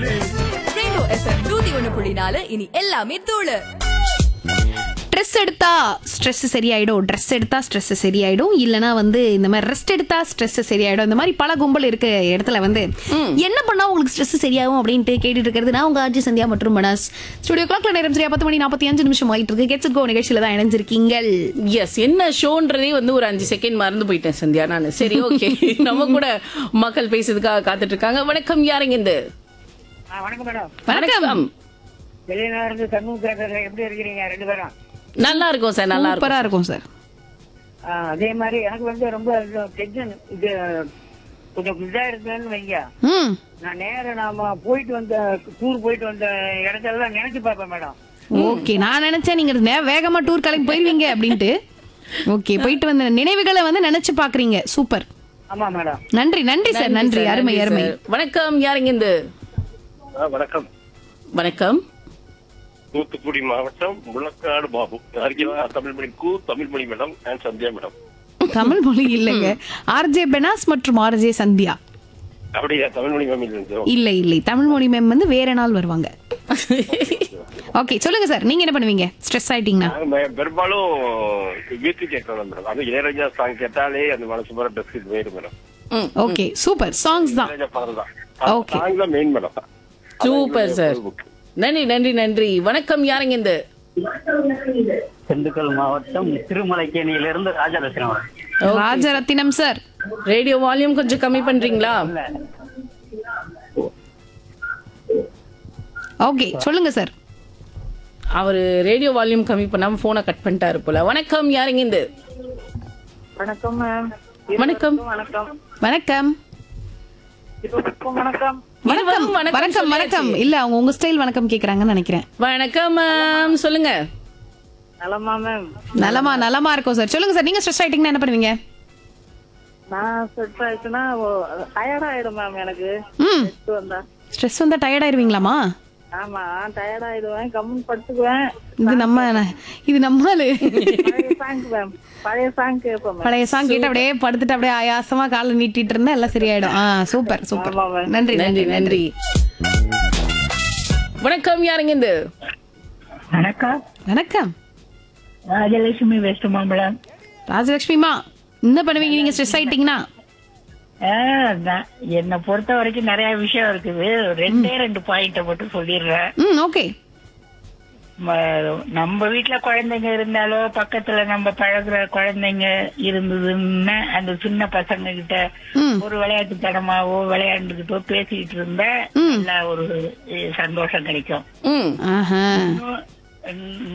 Rainbow FM நூத்தி ஒண்ணு புள்ளி நாலு இனி எல்லாமே தூளு ட்ரெஸ் எடுத்தா ஸ்ட்ரெஸ் சரியாயிடும் ட்ரெஸ் எடுத்தா ஸ்ட்ரெஸ் சரியாயிடும் இல்லனா வந்து இந்த மாதிரி ரெஸ்ட் எடுத்தா ஸ்ட்ரெஸ் சரியாயிடும் இந்த மாதிரி பல கும்பல் இருக்க இடத்துல வந்து என்ன பண்ணா உங்களுக்கு ஸ்ட்ரெஸ் சரியாகும் அப்படின்ட்டு கேட்டுட்டு இருக்கிறது நான் உங்க ஆர்ஜி சந்தியா மற்றும் மனாஸ் ஸ்டுடியோ கிளாக்ல நேரம் சரியா பத்து மணி நாற்பத்தி அஞ்சு நிமிஷம் ஆயிட்டு இருக்கு கெட்ஸ் கோ நிகழ்ச்சியில தான் இணைஞ்சிருக்கீங்க எஸ் என்ன ஷோன்றதே வந்து ஒரு அஞ்சு செகண்ட் மறந்து போயிட்டேன் சந்தியா நான் சரி ஓகே நம்ம கூட மக்கள் பேசுறதுக்காக காத்துட்டு இருக்காங்க வணக்கம் யாருங்க இந்த ஆ, வணக்கம் மேடம் வணக்கம் வெளியில இருந்து சண்முக பேசுறேன் எப்படி இருக்கிறீங்க ரெண்டு பேரும் நல்லா இருக்கும் சார் நல்லா இருக்கும் சூப்பரா இருக்கும் சார் ஆ, அதே மாதிரி எனக்கு வந்து ரொம்ப டென்ஷன் இது கொஞ்சம் இதா இருக்குன்னு வைங்க ம் நான் நேரம் நாம போயிட்டு வந்த டூர் போயிட்டு வந்த இடத்தெல்லாம் நினைச்சு பார்ப்பேன் மேடம் ஓகே நான் நினைச்சேன் நீங்க நே- வேகமா டூர் கிளம்பி போயிருவீங்க அப்படின்ட்டு ஓகே போயிட்டு வந்த நினைவுகளை வந்து நினைச்சு பாக்குறீங்க சூப்பர் ஆமா மேடம் நன்றி நன்றி சார் நன்றி சார், அருமை நன்றி அருமை சார். வணக்கம் யாருங்க இந்த வணக்கம் வணக்கம் தூத்துக்குடி மாவட்டம் முழக்காடு பாபு அருகிலா தமிழ்மணி கு Tamilmani madam and Sandhya madam Tamil மொழி இல்லைங்க ஆர்ஜே பெனாஸ் மற்றும் ஆர்ஜே சந்தியா அப்படியா தமிழ்மணி மேம் இருந்து இல்ல இல்லை தமிழ் மொழி மேம் வந்து வேற நாள் வருவாங்க ஓகே சொல்லுங்க சார் நீங்க என்ன பண்ணுவீங்க ஸ்ட்ரெஸ் ஆயிட்டீங்கன்னா நாங்க பெரும்பாலும் வீட்டு கேட்கறோம் மேடம் அது இளையராஜா சாங் கேட்டாலே அந்த மனசு பூரா ட்ரெஸ் போயிடும் மேடம் ம், ஓகே சூப்பர் சாங்ஸ் தான் இளையராஜா பாடல் தான் Okay. சாங் தான் மெயின் மேடம் சூப்பர் சார் நன்றி நன்றி நன்றி வணக்கம் யாருங்க இந்த திண்டுக்கல் மாவட்டம் திருமலைக்கேணியிலிருந்து Rajalakshmi Rajarathinam sir radio volume கொஞ்சம் கம்மி பண்றீங்களா ஓகே சொல்லுங்க சார் அவரு ரேடியோ வால்யூம் கம்மி பண்ணாம போனை கட் பண்ணிட்டாரு போல வணக்கம் யாருங்க இந்த வணக்கம் மேம் வணக்கம் வணக்கம் வணக்கம் இருவருக்கும் வணக்கம் வணக்கம் இருவரும் வணக்கம் வணக்கம் வணக்கம் இல்ல அவங்க உங்க ஸ்டைல் வணக்கம் கேக்குறாங்கன்னு நினைக்கிறேன் வணக்கம் மேம் சொல்லுங்க நலமா மேம் நலமா நலமா இருக்கும் சார் சொல்லுங்க சார் நீங்க ஸ்ட்ரெஸ் ஆயிட்டீங்கன்னா என்ன பண்ணுவீங்க நான் செட் ஆயிடுச்சுன்னா டயர்ட் ஆயிடும் மேம் எனக்கு ம் Rest வந்தா ஸ்ட்ரெஸ் வந்தா டயர்ட் ஆயிருவீங்களாமா ஆமா டயர்ட் ஆயிடுவேன் கம்முன்னு படுத்துக்குவேன் இது நம்ம இது நம்மளு பழைய சாங் மேம் பழைய சாங் கேட்பேன் மேம் பழைய சாங் கேட்டு அப்படியே படுத்துட்டு அப்படியே ஆயாசமா காலை நீட்டிட்டு இருந்தா எல்லாம் சரியாயிடும் ஆ சூப்பர் சூப்பர் ஆமா, மேம். நன்றி நன்றி நன்றி வணக்கம் யாருங்க இந்த வணக்கம் வணக்கம் ராஜலட்சுமி வெஸ்ட் மாம்பழம் ராஜலட்சுமிமா என்ன பண்ணுவீங்க நீங்க ஸ்ட்ரெஸ் ஆயிட்டீங்கன்னா என்னை பொறுத்த வரைக்கும் நிறைய விஷயம் இருக்குது ரெண்டே ரெண்டு பாயிண்ட மட்டும் சொல்லிடுறேன் ம் ஓகே ம- நம்ம வீட்ல குழந்தைங்க இருந்தாலோ பக்கத்துல நம்ம பழகுற குழந்தைங்க இருந்ததுன்னா அந்த சின்ன பசங்க கிட்ட ம் ஒரு விளையாட்டுத்தனமாவோ விளையாண்டுகிட்டோ பேசிக்கிட்டு இருந்தா நல்ல ஒரு அஹ், சந்தோஷம் கிடைக்கும் ம் ஆஹா இன்னும்